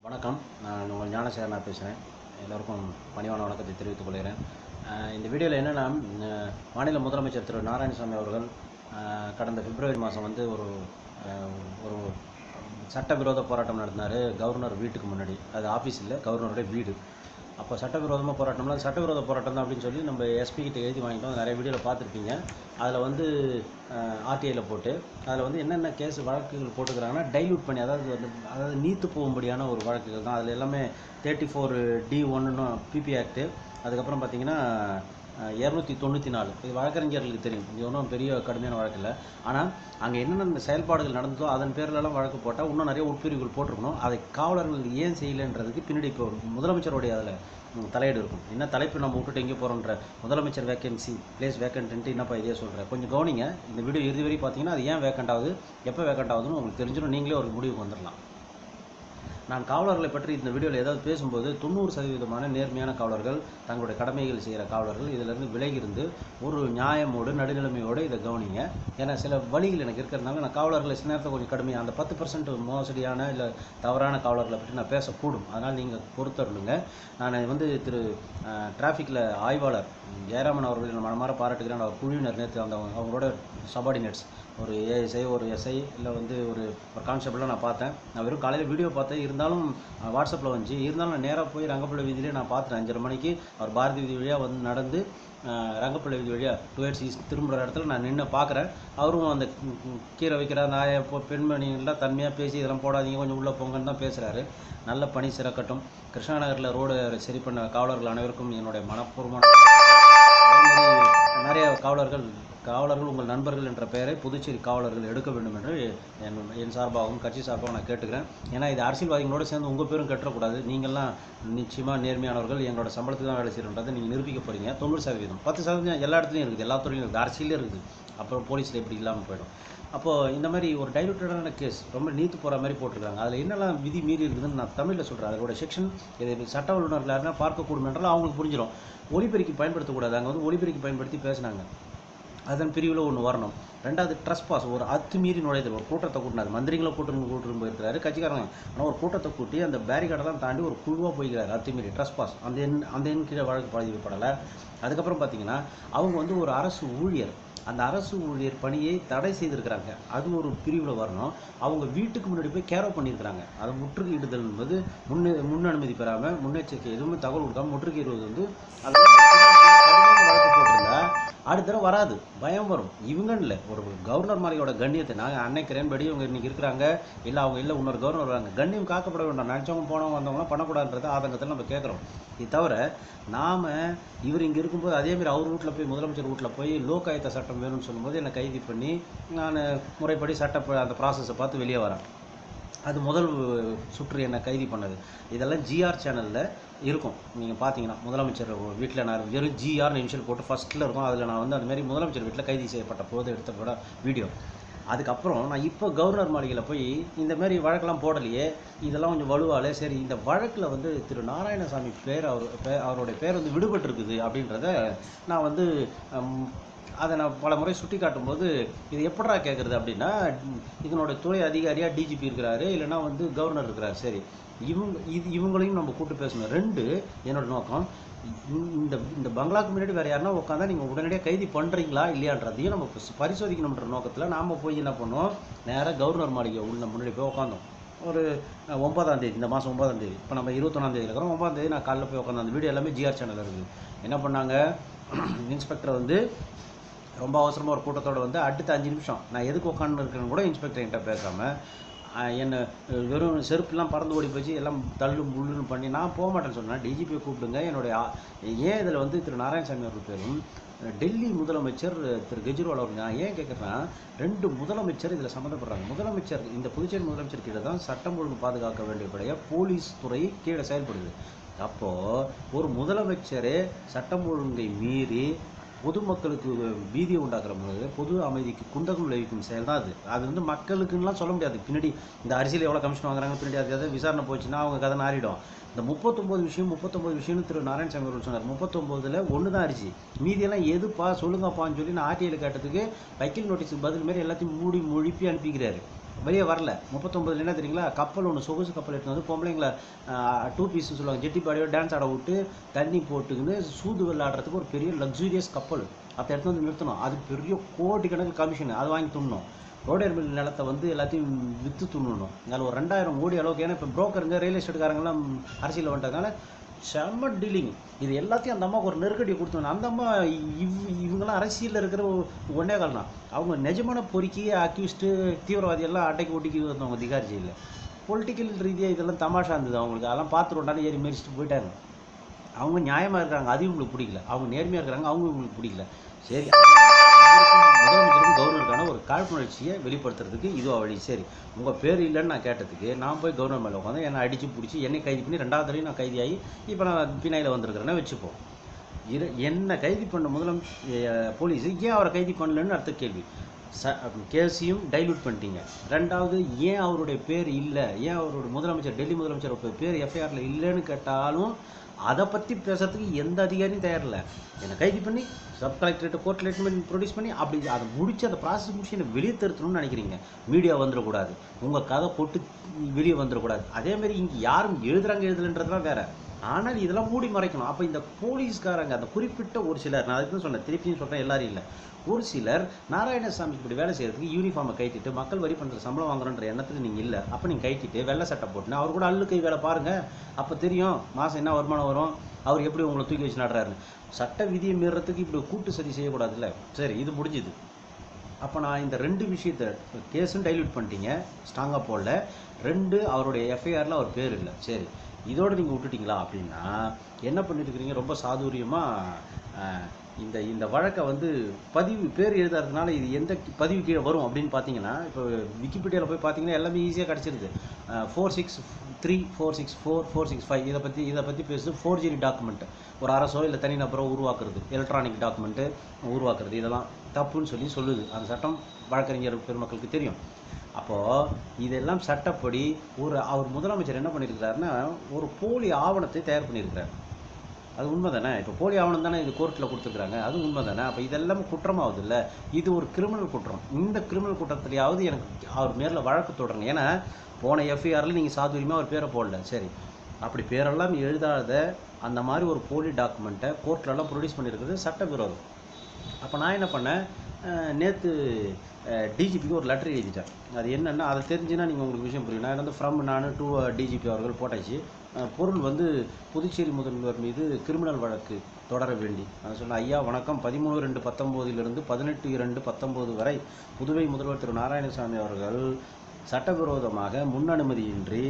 வணக்கம் நான் உங்கள் ஞானசேகரனா பேசுகிறேன் எல்லோருக்கும் பணிவான வணக்கத்தை தெரிவித்துக் கொள்கிறேன் அஹ் இந்த வீடியோவில் என்னென்னா அஹ் மாநில முதலமைச்சர் திரு நாராயணசாமி அவர்கள் அஹ் கடந்த பிப்ரவரி மாதம் வந்து ஒரு அஹ் ஒரு சட்டவிரோத போராட்டம் நடத்தினார் கவர்னர் வீட்டுக்கு முன்னாடி அது ஆஃபீஸ் இல்லை கவர்னருடைய வீடு அப்போ சட்டவிரோதமாக போராட்டம்லாம் சட்டவிரோத போராட்டம் தான் அப்படின்னு சொல்லி நம்ம எஸ்பி கிட்ட எழுதி வாங்கிட்டோம் நிறைய வீடியோவில் பார்த்துருப்பீங்க அதில் வந்து ஆர்டிஐயில் போட்டு அதில் வந்து என்னென்ன கேஸ் வழக்குகள் போட்டுக்கிறாங்கன்னா டைல்யூட் பண்ணி அதாவது வந்து அதாவது நீத்து போகும்படியான ஒரு வழக்குகள் தான் அதில் எல்லாமே தேர்ட்டி ஃபோர் டி ஒன்றுன்னு பிபி ஆக்ட்டு அதுக்கப்புறம் பார்த்தீங்கன்னா இரநூத்தி தொண்ணூற்றி நாலு இது வழக்கறிஞர்களுக்கு தெரியும் இது ஒன்றும் பெரிய கடுமையான வழக்கு இல்லை ஆனால் அங்கே என்னென்ன செயல்பாடுகள் நடந்ததோ அதன் பேர்லலாம் வழக்கு போட்டால் இன்னும் நிறைய உட்பிரிவுகள் போட்டிருக்கணும் அதை காவலர்கள் ஏன் செய்யலைன்றதுக்கு பின்னாடி இப்போ ஒரு முதலமைச்சருடைய அதில் தலையீடு இருக்கும் என்ன தலைப்பு நம்ம விட்டுட்டு எங்கே போகிறோன்ற முதலமைச்சர் வேகன்சி பிளேஸ் வேக்கண்ட்டு என்னப்பா இதே சொல்கிறேன் கொஞ்சம் கவனிங்க இந்த வீடியோ இறுதி வரை பார்த்தீங்கன்னா அது ஏன் வேக்கண்ட் ஆகுது எப்போ வேக்கண்ட் ஆகுதுன்னு உங்களுக்கு தெரிஞ்சிடும் நீங்களே ஒரு முடிவுக்கு வந்துடலாம் நான் காவலர்களை பற்றி இந்த வீடியோவில் ஏதாவது பேசும்போது தொண்ணூறு சதவீதமான நேர்மையான காவலர்கள் தங்களுடைய கடமைகள் செய்கிற காவலர்கள் இதிலிருந்து விலகி இருந்து ஒரு நியாயமோடு நடுநிலைமையோடு இதை கவனிங்க ஏன்னா சில வழிகள் எனக்கு இருக்கிறதுனால நான் காவலர்களை சில நேரத்தில் கொஞ்சம் கடுமையாக அந்த பத்து பர்சன்ட் மோசடியான இல்லை தவறான காவலர்களை பற்றி நான் பேசக்கூடும் அதனால் நீங்கள் பொறுத்தருளுங்க நான் வந்து திரு டிராஃபிக்கில் ஆய்வாளர் ஜெயராமன் அவர்களை நான் மனமாற பாராட்டுகிறேன் அவர் குழுவினர் நேற்று அந்த அவங்களோட சபார்டினேட்ஸ் ஒரு ஏஎஸ்ஐ ஒரு எஸ்ஐ இல்லை வந்து ஒரு ஒரு கான்ஸ்டபிளாக நான் பார்த்தேன் நான் வெறும் காலையில் வீடியோ பார்த்தேன் இருந்தாலும் வாட்ஸ்அப்பில் வந்துச்சு இருந்தாலும் நான் நேராக போய் ரங்கப்பிள்ளை வீதியிலே நான் பார்த்தேன் அஞ்சரை மணிக்கு அவர் பாரதி வீதி வழியாக வந்து நடந்து அஹ், ரங்கப்பிள்ளை வீதி வழியாக டுவேர்ட்ஸ் ஈஸ்ட் திரும்புகிற இடத்துல நான் நின்று பார்க்குறேன் அவரும் அந்த ம், ம், கீரை வைக்கிற அந்த ஆய பொ- பெண்மணிகள்லாம் தன்மையாக பேசி இதெல்லாம் போடாதீங்க கொஞ்சம் உள்ளே போங்கன்னு தான் பேசுகிறாரு நல்ல பணி சிறக்கட்டும் கிருஷ்ணா நகரில் ரோடு சரி பண்ண காவலர்கள் அனைவருக்கும் என்னுடைய மனப்பூர்வமான அதே மாதிரி நிறைய காவலர்கள் காவலர்கள் உங்கள் நண்பர்கள் என்ற பெயரை புதுச்சேரி காவலர்கள் எடுக்க வேண்டும் என்று என் என் சார்பாகவும் கட்சி சார்பாகவும் நான் கேட்டுக்கிறேன் ஏன்னா இது அரசியல்வாதிகளோடு சேர்ந்து உங்கள் பேரும் கட்டக்கூடாது நீங்கள்லாம் நிச்சயமாக நேர்மையானவர்கள் எங்களோட சம்பளத்துக்கு தான் வேலை செய்கிறன்றதை நீங்கள் நிரூபிக்க போகிறீங்க தொண்ணூறு சதவீதம் பத்து சதவீதம் எல்லா இடத்துலையும் இருக்குது எல்லா துறையிலும் இருக்குது அரசியலே இருக்குது அப்புறம் போலீஸில் இப்படி இல்லாமல் போயிடும் அப்போது இந்த மாதிரி ஒரு டைலூட்டடான கேஸ் ரொம்ப நீத்து போகிற மாதிரி போட்டிருக்காங்க அதில் என்னெல்லாம் விதி மீறி இருக்குதுன்னு நான் தமிழில் சொல்கிறேன் அதோட செக்ஷன் இது சட்ட வல்லுநர்கள் யாருன்னா பார்க்கக்கூடும் என்றால் அவங்களுக்கு புரிஞ்சிடும் ஒலிபெருக்கி பயன்படுத்தக்கூடாது அங்கே வந்து ஒலிபெருக்கி பயன்படுத்தி பேசினாங்க அதன் பிரிவில் ஒன்று வரணும் ரெண்டாவது ட்ரஸ் பாஸ் ஒரு அத்துமீறி நுழைதல் ஒரு கூட்டத்தை கூட்டினார் மந்திரிகளை கூட்டு கூட்டு போயிருக்கிறாரு கட்சிக்காரங்க ஆனால் ஒரு கூட்டத்தை கூட்டி அந்த பேரிகார்டெல்லாம் தாண்டி ஒரு குழுவாக போய்க்கிறாரு அத்துமீறி ட்ரஸ் பாஸ் அந்த எண் அந்த எண் கீழே வழக்கு பதிவுப்படலை அதுக்கப்புறம் பார்த்தீங்கன்னா அவங்க வந்து ஒரு அரசு ஊழியர் அந்த அரசு ஊழியர் பணியை தடை செய்திருக்கிறாங்க அது ஒரு பிரிவில் வரணும் அவங்க வீட்டுக்கு முன்னாடி போய் கேரோ பண்ணியிருக்கிறாங்க அதை முற்றுகையிடுதல் என்பது முன்னே முன் அனுமதி பெறாமல் முன்னெச்சரிக்கை எதுவுமே தகவல் கொடுக்காம முற்றுகையிடுவது வந்து அது கடுமையான வழக்கு போட்டிருந்தா அடுத்த தடவை வராது பயம் வரும் இவங்கன்னு இல்லை ஒரு கவர்னர் மாளிகையோட கண்ணியத்தை நாங்கள் அன்னைக்கிறேன்படி இவங்க இன்னைக்கு இருக்கிறாங்க இல்லை அவங்க இல்லை இன்னொரு கவர்னர் வராங்க கண்ணியம் காக்கப்பட வேண்டாம் நினச்சவங்க போனவங்க வந்தவங்களாம் பண்ணக்கூடாதுன்றத ஆதங்கத்தில் நம்ம கேட்குறோம் இது தவிர நாம் இவர் இங்கே இருக்கும்போது அதேமாதிரி அவர் வீட்டில் போய் முதலமைச்சர் வீட்டில் போய் லோகாயுத்த சட்டம் வேணும்னு சொல்லும்போது என்னை கைது பண்ணி நான் முறைப்படி சட்ட அந்த ப்ராசஸை பார்த்து வெளியே வரேன் அது முதல் சுற்று என்னை கைது பண்ணது இதெல்லாம் ஜிஆர் சேனலில் இருக்கும் நீங்கள் பார்த்தீங்கன்னா முதலமைச்சர் வீட்டில் நான் வெறும் ஜிஆர்னு இனிஷியல் போட்டு ஃபஸ்ட்டில் இருக்கும் அதில் நான் வந்து அந்த மாதிரி முதலமைச்சர் வீட்டில் கைது செய்யப்பட்ட போது எடுத்த கூட வீடியோ அதுக்கப்புறம் நான் இப்போ கவர்னர் மாளிகையில் போய் இந்த மாதிரி வழக்கெல்லாம் போடலையே இதெல்லாம் கொஞ்சம் வலுவாலே சரி இந்த வழக்கில் வந்து திரு நாராயணசாமி பேர் அவர் பே அவருடைய பேர் வந்து விடுபட்டிருக்குது அப்படின்றத நான் வந்து ஹம், அதை நான் பல முறை சுட்டி காட்டும்போது இது எப்படா கேட்குறது அப்படின்னா இதனோட துறை அதிகாரியாக டிஜிபி இருக்கிறாரு இல்லைன்னா வந்து கவர்னர் இருக்கிறாரு சரி இவங்க இது இவங்களையும் நம்ம கூட்டு பேசணும் ரெண்டு என்னோட நோக்கம் இந்த- இந்த இந்த பங்களாக்கு முன்னாடி வேறு யாருன்னா உட்காந்தா நீங்கள் உடனடியாக கைது பண்ணுறீங்களா இல்லையான்றதையும் நம்ம பரிசு- பரிசோதிக்கணுன்ற நோக்கத்தில் நாம் போய் என்ன பண்ணோம் நேராக கவர்னர் மாளிகை உள்ள முன்னாடி போய் உட்காந்தோம் ஒரு அஹ், ஒன்பதாம் தேதி இந்த மாதம் ஒன்பதாம் தேதி இப்போ நம்ம இருபத்தொன்னாம் தேதி இருக்கிறோம் ஒன்பதாம் தேதி நான் காலைல போய் உட்காந்து அந்த வீடியோ எல்லாமே ஜிஆர் சேனலில் இருக்குது என்ன பண்ணாங்க இன்ஸ்பெக்டர் வந்து ரொம்ப அவசரமாக ஒரு கூட்டத்தோடு வந்து அடுத்த அஞ்சு நிமிஷம் நான் எதுக்கு உட்காந்து இருக்கிறேன்னு கூட இன்ஸ்பெக்டர் என்கிட்ட பேசாமல் என்னை அஹ், வெறும் செருப்புலாம் பறந்து ஓடி போச்சு எல்லாம் தள்ளு முள்ளுன்னு பண்ணி நான் போக மாட்டேன்னு சொன்னேன் டிஜிபியை கூப்பிடுங்க என்னுடைய ஆ- ஏன் இதில் வந்து திரு நாராயணசாமி அவர்கள் பேரும் அஹ், டெல்லி முதலமைச்சர் அஹ், திரு கெஜ்ரிவால் அவர்கள் நான் ஏன் கேட்குறேன்னா ரெண்டு முதலமைச்சர் இதில் சம்மந்தப்படுறாங்க முதலமைச்சர் இந்த புதுச்சேரி முதலமைச்சர் கீழே தான் சட்டம் ஒழுங்கு பாதுகாக்க வேண்டியபடிய போலீஸ் துறை கீழே செயல்படுது அப்போது ஒரு முதலமைச்சரே சட்டம் ஒழுங்கை மீறி பொதுமக்களுக்கு பீதியை உண்டாக்குற போது பொது அமைதிக்கு குந்தகம் விளைவிக்கும் செயல் தான் அது அது வந்து மக்களுக்குன்னெலாம் சொல்ல முடியாது பின்னாடி இந்த அரசியல் எவ்வளோ கமிஷன் வாங்குறாங்க பின்னாடி அது எதாவது விசாரணை போச்சுன்னா அவங்க கதை நாறிடும் இந்த முப்பத்தொம்போது விஷயம் முப்பத்தொம்போது விஷயம்னு திரு நாராயணசாமி அவர்கள் சொன்னார் முப்பத்தொம்போதில் ஒன்று தான் அரிசி மீதியெல்லாம் எதுப்பா சொல்லுங்கப்பான்னு சொல்லி நான் ஆர்டிஐயில் கேட்டதுக்கு வக்கீல் நோட்டீஸுக்கு பதில் மாரி எல்லாத்தையும் மூடி மொழிப்பி அனுப்பிக்கிறாரு வெளியே வரல முப்பத்தொம்பதுல என்ன தெரியுங்களா கப்பல் ஒன்று சொகுசு கப்பல் எடுத்து வந்து பொம்பளைங்களை டூ பீஸ்னு சொல்லுவாங்க ஜெட்டி பாடியோ டான்ஸ் ஆட விட்டு தண்ணி போட்டுக்கின்னு சூது விளையாடுறதுக்கு ஒரு பெரிய லக்ஸூரியஸ் கப்பல் அதை எடுத்து வந்து நிறுத்தணும் அது பெரிய கோடி கணக்கு கமிஷன் அது வாங்கி துண்ணணும் ரோடேர் மில் நிலத்தை வந்து எல்லாத்தையும் விற்று துண்ணணும் அதில் ஒரு ரெண்டாயிரம் கோடி அளவுக்கு ஏன்னா இப்போ புரோக்கருங்க ரியல் எஸ்டேட்காரங்கெல்லாம் அரசியலில் வந்துட்டதுனால செம்ம டீலிங் இது எல்லாத்தையும் அந்த அம்மாவுக்கு ஒரு நெருக்கடி கொடுத்தோம் அந்த அம்மா இவ் இவங்கெல்லாம் அரசியலில் இருக்கிற ஒ- ஒன்னே கால் தான் அவங்க நிஜமான பொறுக்கி அக்யூஸ்டு தீவிரவாதி எல்லாம் அட்டைக்கு ஒட்டிக்கி வந்தவங்க திகார் ஜெயிலில் பொலிட்டிக்கல் ரீதியாக இதெல்லாம் தமாஷா இருந்தது அவங்களுக்கு அதெல்லாம் பார்த்துட்டு ஏறி மெரிச்சிட்டு போயிட்டாங்க அவங்க நியாயமாக இருக்கிறாங்க அது இவங்களுக்கு பிடிக்கல அவங்க நேர்மையாக இருக்கிறாங்க அவங்க இவங்களுக்கு பிடிக்கல சரி இவருக்கும் முதலமைச்சருக்கும் கவர்னருக்கான ஒரு காழ்ப்புணர்ச்சியை வெளிப்படுத்துறதுக்கு இதுவா வழி சரி உங்கள் பேர் இல்லைன்னு நான் கேட்டதுக்கு நான் போய் கவர்னர் மேலே உட்காந்து என்னை அடித்து பிடிச்சி என்னை கைது பண்ணி ரெண்டாவது தடவை நான் கைதியாகி இப்போ நான் பிணையில் வந்திருக்கிறேன்னா வச்சுப்போம் இரு என்ன கைது பண்ண முதலம் போலீஸ் ஏன் அவரை கைது பண்ணலன்னு அடுத்த கேள்வி ச கேஸையும் டைல்யூட் பண்ணிட்டீங்க ரெண்டாவது ஏன் அவருடைய பேர் இல்லை ஏன் அவருடைய முதலமைச்சர் டெல்லி முதலமைச்சர் பேர் எஃப்ஐஆரில் இல்லைன்னு கேட்டாலும் அதை பற்றி பேசுறதுக்கு எந்த அதிகாரியும் தயாரில்லை என்னை கைது பண்ணி சப் கலெக்டரேட் கோர்ட் லெட்மெண்ட் ப்ரொடியூஸ் பண்ணி அப்படி அதை முடிச்சு அந்த ப்ராசஸ் முடிச்சு என்னை வெளியே தருத்தணும்னு நினைக்கிறீங்க மீடியா வந்துடக்கூடாது உங்கள் கதை போட்டு வெளியே வந்துடக்கூடாது அதேமாரி இங்கே யாரும் எழுதுறாங்க எழுதலைன்றதுலாம் வேற ஆனால் இதெல்லாம் மூடி மறைக்கணும் அப்போ இந்த போலீஸ்காரங்க அந்த குறிப்பிட்ட ஒரு சிலர் நான் அதுக்கு தான் சொன்னேன் திருப்பியும் சொல்கிறேன் எல்லாரும் இல்லை ஒரு சிலர் நாராயணசாமி இப்படி வேலை செய்யறதுக்கு யூனிஃபார்மை கைட்டிட்டு மக்கள் வரி பண்ணுற சம்பளம் வாங்குறன்ற எண்ணத்துக்கு நீங்கள் இல்லை அப்போ நீங்கள் கைட்டிட்டு வெள்ளை சட்டை போட்டுன்னு அவர் கூட அல்லு கை வேலை பாருங்கள் அப்போ தெரியும் மாதம் என்ன வருமானம் வரும் அவர் எப்படி உங்களை தூக்கி வச்சு நடுறாருன்னு சட்ட விதியை மீறத்துக்கு இப்படி கூட்டு சதி செய்யக்கூடாதுல்ல சரி இது முடிஞ்சுது அப்போ நான் இந்த ரெண்டு விஷயத்தை கேஸும் டைல்யூட் பண்ணிட்டீங்க ஸ்ட்ராங்காக போடல ரெண்டு அவருடைய எஃப்ஐஆரில் அவர் பேர் இல்லை சரி இதோடு நீங்கள் விட்டுட்டீங்களா அப்படின்னா என்ன பண்ணிட்டுருக்கிறீங்க ரொம்ப சாதுரியமாக இந்த இந்த வழக்கை வந்து பதிவு பேர் எழுதாததுனால இது எந்த கி- பதிவு கீழே வரும் அப்படின்னு பார்த்தீங்கன்னா இப்போ விக்கிபீடியாவில் போய் பார்த்தீங்கன்னா எல்லாமே ஈஸியாக கிடச்சிருது four six three four six four four six five இதை பற்றி இதை பற்றி பேசுது ஃபோர்ஜரி டாக்குமெண்ட் ஒரு அரசோ இல்லை தனிநபரோ உருவாக்குறது எலக்ட்ரானிக் டாக்குமெண்ட்டு உருவாக்குறது இதெல்லாம் தப்புன்னு சொல்லி சொல்லுது அந்த சட்டம் வழக்கறிஞர் பெருமக்களுக்கு தெரியும் அப்போது இதெல்லாம் சட்டப்படி ஒரு அவர் முதலமைச்சர் என்ன பண்ணியிருக்கிறாருன்னா ஒரு போலி ஆவணத்தை தயார் பண்ணியிருக்கிறார் அது உண்மை தானே இப்போ போலி ஆவணம் தானே இது கோர்ட்டில் கொடுத்துருக்குறாங்க அது உண்மை தானே அப்போ இதெல்லாம் குற்றமாகுது இல்லை இது ஒரு கிரிமினல் குற்றம் இந்த கிரிமினல் குற்றத்துலையாவது எனக்கு அவர் மேரில் வழக்கு தொடருங்க ஏன்னா போன எஃப்ஐஆரில் நீங்கள் சாதுரியமாக அவர் பேரை போடல சரி அப்படி பேரெல்லாம் எழுதாத அந்த மாதிரி ஒரு போலி டாக்குமெண்ட்டை கோர்ட்லலாம் ப்ரொடியூஸ் பண்ணியிருக்கிறது சட்டவிரோதம் அப்போ நான் என்ன பண்ணேன் நேற்று டிஜிபிக்கு ஒரு லெட்டர் எழுதிட்டேன் அது என்னென்னா அதை தெரிஞ்சுன்னா நீங்கள் உங்களுக்கு விஷயம் புரியும் நான் வந்து ஃப்ரம் நான் டு டிஜிபி அவர்கள் போட்டாச்சு அஹ், பொருள் வந்து புதுச்சேரி முதல்வர் மீது கிரிமினல் வழக்கு தொடர வேண்டி நான் சொன்னேன் ஐயா வணக்கம் பதிமூணு ரெண்டு பத்தொம்போதிலிருந்து பதினெட்டு இரண்டு பத்தொம்போது வரை புதுவை முதல்வர் திரு நாராயணசாமி அவர்கள் சட்டவிரோதமாக முன் அனுமதியின்றி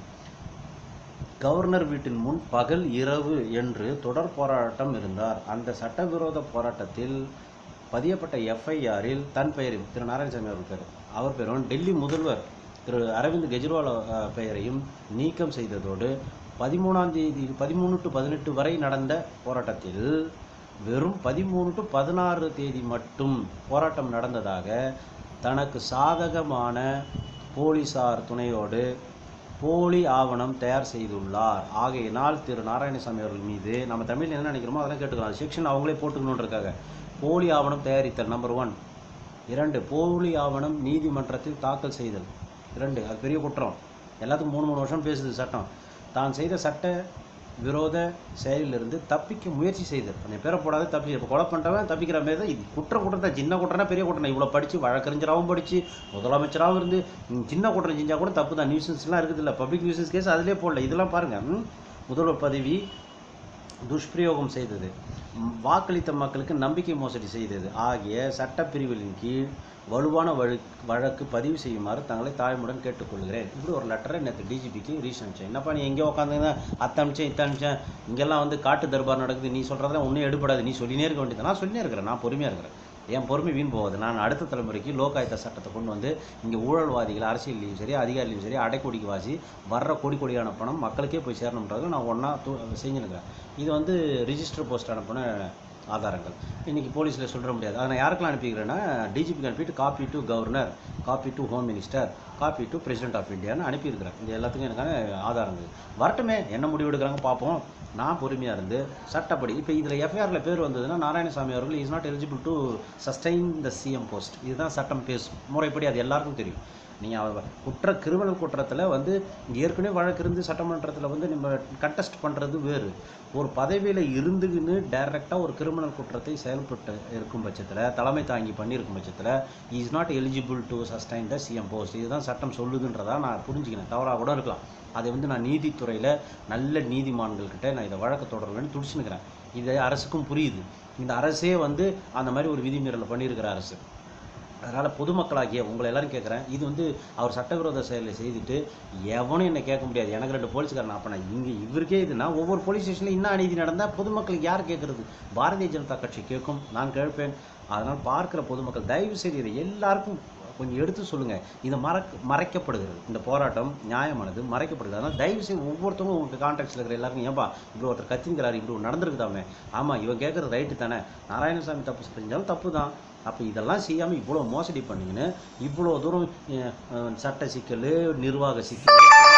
கவர்னர் வீட்டின் முன் பகல் இரவு என்று தொடர் போராட்டம் இருந்தார் அந்த சட்டவிரோத போராட்டத்தில் பதியப்பட்ட எஃப்ஐஆரில் தன் பெயரில் திரு நாராயணசாமி அவர் பேர் அவர் பேரும் டெல்லி முதல்வர் திரு அரவிந்த் கெஜ்ரிவால் அஹ், பெயரையும் நீக்கம் செய்ததோடு பதிமூணாம் தேதி பதிமூணு டு பதினெட்டு வரை நடந்த போராட்டத்தில் வெறும் பதிமூணு டு பதினாறு தேதி மட்டும் போராட்டம் நடந்ததாக தனக்கு சாதகமான போலீசார் துணையோடு போலி ஆவணம் தயார் செய்துள்ளார் ஆகையினால் திரு நாராயணசாமி அவர்கள் மீது நம்ம தமிழில் என்ன நினைக்கிறோமோ அதெல்லாம் கேட்டுக்கலாம் செக்ஷன் அவங்களே போட்டுக்கணுன்றக்காக போலி ஆவணம் தயாரித்தல் நம்பர் ஒன் இரண்டு போலி ஆவணம் நீதிமன்றத்தில் தாக்கல் செய்தல் இரண்டு அது பெரிய குற்றம் எல்லாத்துக்கும் மூணு மூணு வருஷம் பேசுது சட்டம் தான் செய்த சட்ட விரோத செயலிலிருந்து தப்பிக்க முயற்சி செய்தல் கொஞ்சம் பேரை போடாத தப்பி இப்போ கொலை பண்ணிட்டவன் தப்பிக்கிற மாதிரி தான் இது குற்றம் குற்றம் தான் சின்ன குற்றம்னா பெரிய குற்றம் இவ்வளோ படித்து வழக்கறிஞராகவும் படித்து முதலமைச்சராகவும் இருந்து ம், சின்ன குற்றம் செஞ்சால் கூட தப்பு தான் நியூசன்ஸ்லாம் இருக்குது இல்லை பப்ளிக் நியூசன்ஸ் கேஸ் அதிலே போடல இதெல்லாம் பாருங்கள் ம், முதல்வர் பதவி துஷ்பிரயோகம் செய்தது ம், வாக்களித்த மக்களுக்கு நம்பிக்கை மோசடி செய்தது ஆகிய சட்டப்பிரிவுகளின் கீழ் வலுவான வழக்கு வழக்கு பதிவு செய்யுமாறு தங்களை தாழ்மையுடன் கேட்டுக்கொள்கிறேன் இப்படி ஒரு லெட்டரை நேற்று டிஜிபிக்கு ரீச் அனுப்பிச்சேன் என்னப்பா நீ எங்கேயோ உட்காந்துங்க அத்தை அனுப்பிச்சேன் இத்த அனுப்பிச்சேன் இங்கெல்லாம் வந்து காட்டு தர்பார் நடக்குது நீ சொல்கிறதெல்லாம் ஒன்றும் எடுபடாது நீ சொல்லினே இருக்க வேண்டியது நான் சொல்லினே இருக்கிறேன் நான் பொறுமையாக இருக்கிறேன் என் பொறுமை வீண் போகாது நான் அடுத்த தலைமுறைக்கு லோகாயுத்த சட்டத்தை கொண்டு வந்து இங்கே ஊழல்வாதிகள் அரசியல்லையும் சரி அதிகாரிலையும் சரி அடைக்கொடிக்கு வாசி வர்ற கோடி கோடியான பணம் மக்களுக்கே போய் சேரணுன்றது நான் ஒன்றா தூ செஞ்சுனுக்கிறேன் இது வந்து ரிஜிஸ்டர் போஸ்ட் அனுப்பின ஆதாரங்கள் இன்றைக்கி போலீஸில் சொல்ல முடியாது அதை நான் யாருக்கெல்லாம் அனுப்பிக்கிறேன்னா டிஜிபிக்கு அனுப்பிட்டு copy to governor copy to home minister copy to president of இந்தியான்னு அனுப்பியிருக்கிறேன் இது எல்லாத்துக்கும் எனக்கான ஆதாரங்கள் வரட்டுமே என்ன முடிவு எடுக்கிறாங்க பார்ப்போம் நான் பொறுமையாக இருந்து சட்டப்படி இப்போ இதில் எஃப்ஐஆரில் பேர் வந்ததுன்னா நாராயணசாமி அவர்கள் is not eligible to sustain the CM post இதுதான் சட்டம் பேசும் முறைப்படி அது எல்லாருக்கும் தெரியும் நீங்கள் குற்ற கிரிமினல் குற்றத்தில் வந்து ஏற்கனவே வழக்கு இருந்து சட்டமன்றத்தில் வந்து நம்ம கண்டெஸ்ட் பண்ணுறது வேறு ஒரு பதவியில் இருந்துக்கின்னு டைரெக்டாக ஒரு கிரிமினல் குற்றத்தை செயல்பட்டு இருக்கும் பட்சத்தில் தலைமை தாங்கி பண்ணியிருக்கும் பட்சத்தில் is not eligible to sustain the CM post இதுதான் சட்டம் சொல்லுதுன்றதா நான் புரிஞ்சுக்கினேன் தவறாக கூட இருக்கலாம் அதை வந்து நான் நீதித்துறையில் நல்ல நீதிமான்கள்கிட்ட நான் இதை வழக்கு தொடரலன்னு துடிச்சுனுக்கிறேன் இது அரசுக்கும் புரியுது இந்த அரசே வந்து அந்த மாதிரி ஒரு விதிமீறலை பண்ணியிருக்கிற அரசு அதனால் பொதுமக்களாகிய உங்களை எல்லாரும் கேட்குறேன் இது வந்து அவர் சட்டவிரோத செயலை செய்துட்டு எவனும் என்னை கேட்க முடியாது எனக்கு ரெண்டு போலீஸ்காரன் அப்போ நான் இங்கே இவருக்கே இதுனா ஒவ்வொரு போலீஸ் ஸ்டேஷனில் இன்னும் அநீதி நடந்தால் பொதுமக்களுக்கு யார் கேட்குறது பாரதிய ஜனதா கட்சி கேட்கும் நான் கேட்பேன் அதனால் பார்க்குற பொதுமக்கள் தயவு செய்து இதை எல்லாருக்கும் கொஞ்சம் எடுத்து சொல்லுங்கள் இது மறக்க மறைக்கப்படுகிறது இந்த போராட்டம் நியாயமானது மறைக்கப்படுகிறது அதனால் தயவு செய்து ஒவ்வொருத்தவங்க உங்களுக்கு கான்டாக்ட்ஸில் இருக்கிற எல்லாருக்கும் ஏன்பா இப்படி ஒருத்தர் கத்திங்கிறாரு இப்படி ஒன்று நடந்திருக்குதாமே ஆமாம் இவன் கேட்குறது ரைட்டு தானே நாராயணசாமி தப்பு செஞ்சாலும் தப்பு தான் அப்போ இதெல்லாம் செய்யாமல் இவ்வளோ மோசடி பண்ணிங்கன்னு இவ்வளோ தூரம் அஹ், அஹ், சட்ட சிக்கல் நிர்வாக சிக்கல்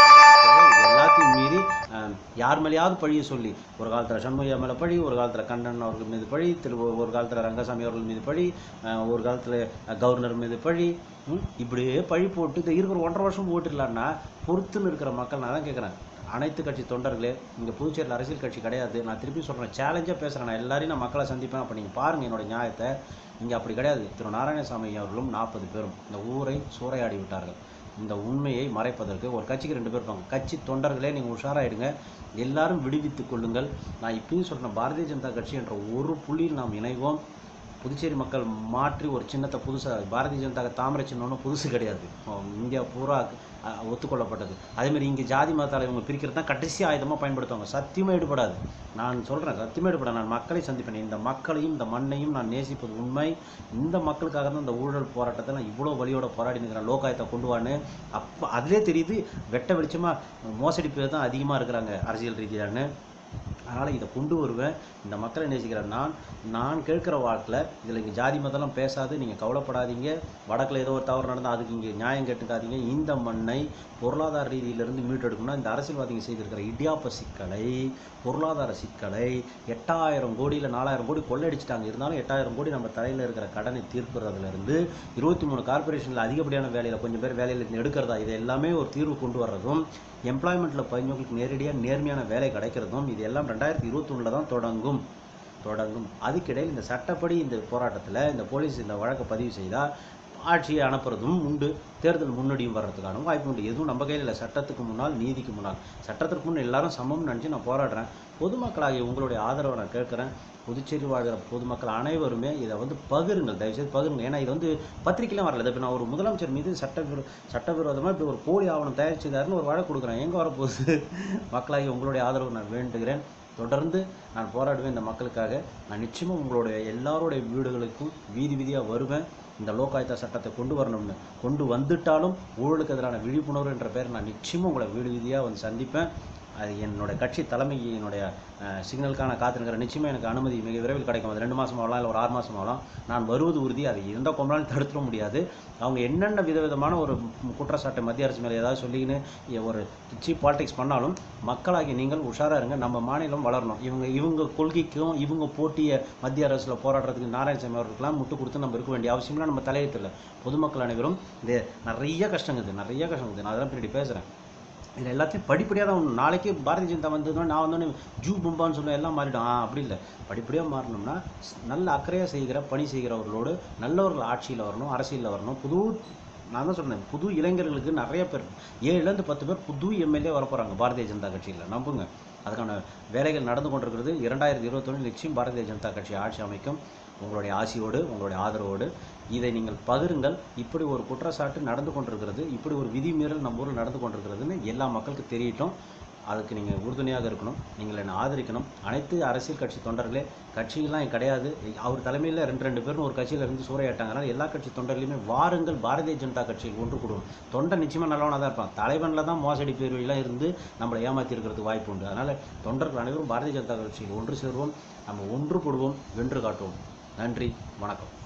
இது எல்லாத்தையும் மீறி அஹ், யார் மேலேயாவது பழியை சொல்லி ஒரு காலத்தில் சண்முகையா மேலே பழி ஒரு காலத்தில் கண்ணன் அவர்கள் மீது பழி திரு ஒரு காலத்தில் ரங்கசாமி அவர்கள் மீது பழி அஹ், ஒரு காலத்தில் கவர்னர் மீது பழி ம், இப்படியே பழி போட்டு இதை இருக்கிற ஒன்றரை வருஷம் போட்டுடலான்னா பொறுத்துன்னு இருக்கிற மக்கள் நான் தான் கேட்குறேன் அனைத்து கட்சி தொண்டர்களே இங்கே புதுச்சேரியில் அரசியல் கட்சி கிடையாது நான் திருப்பி சொல்கிறேன் சேலஞ்சாக பேசுகிறேன் நான் எல்லாரையும் நான் மக்களை சந்திப்பேன் அப்போ நீங்கள் பாருங்கள் என்னோட நியாயத்தை இங்கே அப்படி கிடையாது திரு நாராயணசாமி அவர்களும் நாற்பது பேரும் இந்த ஊரை சூறையாடி விட்டார்கள் இந்த உண்மையை மறைப்பதற்கு ஒரு கட்சிக்கு ரெண்டு பேர் இருப்பாங்க கட்சி தொண்டர்களே நீங்கள் உஷாராயிடுங்க எல்லாரும் விடுவித்துக் கொள்ளுங்கள் நான் இப்பயும் சொல்கிறேன் பாரதிய ஜனதா கட்சி என்ற ஒரு புள்ளியில் நாம் இணைவோம் புதுச்சேரி மக்கள் மாற்றி ஒரு சின்னத்தை புதுசாக பாரதிய ஜனதா தாமரை சின்னம்னு புதுசு கிடையாது அஹ் இந்தியா பூரா அஹ், ஒத்துக்கொள்ளப்பட்டது அதேமாதிரி இங்கே ஜாதி மதத்தால் இவங்க பிரிக்கிறது தான் கடைசி ஆயுதமாக பயன்படுத்துவாங்க சத்தியமாக ஈடுபடாது நான் சொல்கிறேன் சத்தியமாக ஈடுபட நான் மக்களை சந்திப்பேன் இந்த மக்களையும் இந்த மண்ணையும் நான் நேசிப்பது உண்மை இந்த மக்களுக்காக தான் இந்த ஊழல் போராட்டத்தை நான் இவ்வளோ வழியோட போராடி நிற்கிறேன் லோகாயத்தை கொண்டு வான்னு அப்போ அதிலே தெரியுது வெட்ட வெளிச்சமாக மோசடி பேர் தான் அதிகமாக இருக்கிறாங்க அரசியல் ரீதியான்னு அதனால் இதை கொண்டு வருவேன் இந்த மக்களை நேசிக்கிற நான் நான் கேட்குற வாழ்க்கையில் இதில் இங்கே ஜாதி மதம்லாம் பேசாது நீங்கள் கவலைப்படாதீங்க வடக்கில் ஏதோ ஒரு தவறு நடந்தால் அதுக்கு இங்கே நியாயம் கேட்டுக்காதீங்க இந்த மண்ணை பொருளாதார ரீதியிலிருந்து மீட்டெடுக்கணும்னா இந்த அரசியல்வாதிங்க செய்திருக்கிற இடியாப்ப சிக்கலை பொருளாதார சிக்கலை எட்டாயிரம் கோடியில் நாலாயிரம் கோடி கொள்ளடிச்சிட்டாங்க இருந்தாலும் எட்டாயிரம் கோடி நம்ம தலையில் இருக்கிற கடனை தீர்க்கிறதுலேருந்து இருபத்தி மூணு கார்பரேஷனில் அதிகப்படியான வேலையில் கொஞ்சம் பேர் வேலையில் இருந்து எடுக்கிறதா இது எல்லாமே ஒரு தீர்வு கொண்டு வர்றதும் எம்ப்ளாய்மெண்ட்டில் பதிஞ்சவங்களுக்கு நேரடியாக நேர்மையான வேலை கிடைக்கிறதும் இது எல்லாம் ரெண்டாயிரத்தி இருபத்தொன்னில் தான் தொடங்கும் தொடங்கும் அதுக்கிடையில் இந்த சட்டப்படி இந்த போராட்டத்தில் இந்த போலீஸ் இந்த வழக்கை பதிவு செய்தால் ஆட்சியை அனுப்புறதும் உண்டு தேர்தல் முன்னடியும் வர்றதுக்கான வாய்ப்பு உண்டு எதுவும் நம்ம கையில் இல்லை சட்டத்துக்கு முன்னால் நீதிக்கு முன்னால் சட்டத்திற்கு முன் எல்லாரும் சமம்னு நினச்சி நான் போராடுறேன் பொதுமக்களாகிய உங்களுடைய ஆதரவை நான் கேட்குறேன் புதுச்சேரி வாழ்கிற பொதுமக்கள் அனைவருமே இதை வந்து பகிருங்கள் தயவுசெய்து பகிருங்க ஏன்னா இது வந்து பத்திரிக்கையிலும் வரல இப்போ நான் ஒரு முதலமைச்சர் மீது சட்டவிரோ சட்டவிரோதமாக இப்படி ஒரு போலி ஆவணம் தயாரிச்சுதாருன்னு ஒரு வழக்கு கொடுக்குறேன் எங்கே வரப்போகுது மக்களாகி உங்களுடைய ஆதரவு நான் வேண்டுகிறேன் தொடர்ந்து நான் போராடுவேன் இந்த மக்களுக்காக நான் நிச்சயமாக உங்களுடைய எல்லாருடைய வீடுகளுக்கும் வீதி வீதியாக வருவேன் இந்த லோகாயுத்தா சட்டத்தை கொண்டு வரணும்னு கொண்டு வந்துட்டாலும் ஊழலுக்கு எதிரான விழிப்புணர்வு என்ற பேர் நான் நிச்சயமாக உங்களை வீடு வீதியாக வந்து சந்திப்பேன் அது என்னோட கட்சி தலைமையினுடைய அஹ், சிக்னலுக்கான காத்திருக்கிற நிச்சயமாக எனக்கு அனுமதி மிக விரைவில் கிடைக்கும் அது ரெண்டு மாதம் ஆகலாம் இல்லை ஒரு ஆறு மாதம் ஆகலாம் நான் வருவது உறுதி அது எந்த கொண்டாலும் தடுத்துட முடியாது அவங்க என்னென்ன விதவிதமான ஒரு ம், குற்றச்சாட்டு மத்திய அரசு மேலே ஏதாவது சொல்லிக்கின்னு இ- ஒரு சீப் பாலிடிக்ஸ் பண்ணாலும் மக்களாகி நீங்கள் உஷாராக இருங்க நம்ம மாநிலம் வளரணும் இவங்க இவங்க கொள்கைக்கும் இவங்க போட்டிய மத்திய அரசில் போராடுறதுக்கு நாராயணசாமி அவர்களுக்கெல்லாம் முட்டு கொடுத்து நம்ம இருக்க வேண்டிய அவசியம்லாம் நம்ம தலையெழுத்தில் பொதுமக்கள் அனைவரும் இது நிறைய கஷ்டங்குது நிறைய கஷ்டங்குது நான் அதெல்லாம் பின்னாடி பேசுகிறேன் இதில் எல்லாத்தையும் படிப்படியாக தான் வரணும். நாளைக்கு பாரதிய ஜனதா வந்ததுன்னா நான் வந்தோடனே ஜூ பும்பான்னு சொல்ல எல்லாம் மாறிடும் ஆ அப்படி இல்லை படிப்படியாக மாறணும்னா ஸ்- நல்ல அக்கறையாக செய்கிற பணி செய்கிறவர்களோடு நல்லவர்கள் ஆட்சியில் வரணும் அரசியலில் வரணும் புது நான் தான் சொன்னேன் புது இளைஞர்களுக்கு நிறைய பேர் ஏழுலேருந்து பத்து பேர் புது எம்எல்ஏ வரப்போகிறாங்க பாரதிய ஜனதா கட்சியில் நம்புங்க அதுக்கான வேலைகள் நடந்து கொண்டிருக்கிறது இரண்டாயிரத்தி இருபத்தொன்னு நிச்சயம் பாரதிய ஜனதா கட்சி ஆட்சி அமைக்கும் உங்களுடைய ஆசியோடு உங்களுடைய ஆதரவோடு இதை நீங்கள் பகிருங்கள் இப்படி ஒரு குற்றச்சாட்டு நடந்து கொண்டிருக்கிறது இப்படி ஒரு விதிமீறல் நம்ம ஊரில் நடந்து கொண்டிருக்கிறதுன்னு எல்லா மக்களுக்கு தெரியட்டும் அதுக்கு நீங்கள் உறுதுணையாக இருக்கணும் நீங்கள் என்னை ஆதரிக்கணும் அனைத்து அரசியல் கட்சி தொண்டர்களே கட்சிகள்லாம் கிடையாது அவர் தலைமையில் ரெண்டு ரெண்டு பேரும் ஒரு கட்சியில் இருந்து சூறையாட்டாங்க அதனால் எல்லா கட்சி தொண்டர்களையுமே வாருங்கள் பாரதிய ஜனதா கட்சியில் ஒன்று கூடுவோம் தொண்டை நிச்சயமாக நல்லவனாக தான் இருப்பான் தலைவனில் தான் மோசடி பேர்வழிலாம் இருந்து நம்மளை ஏமாற்றி இருக்கிறதுக்கு வாய்ப்பு உண்டு அதனால் தொண்டர்கள் அனைவரும் பாரதிய ஜனதா கட்சியில் ஒன்று சேருவோம் நம்ம ஒன்றுபடுவோம் வென்று காட்டுவோம் நன்றி வணக்கம்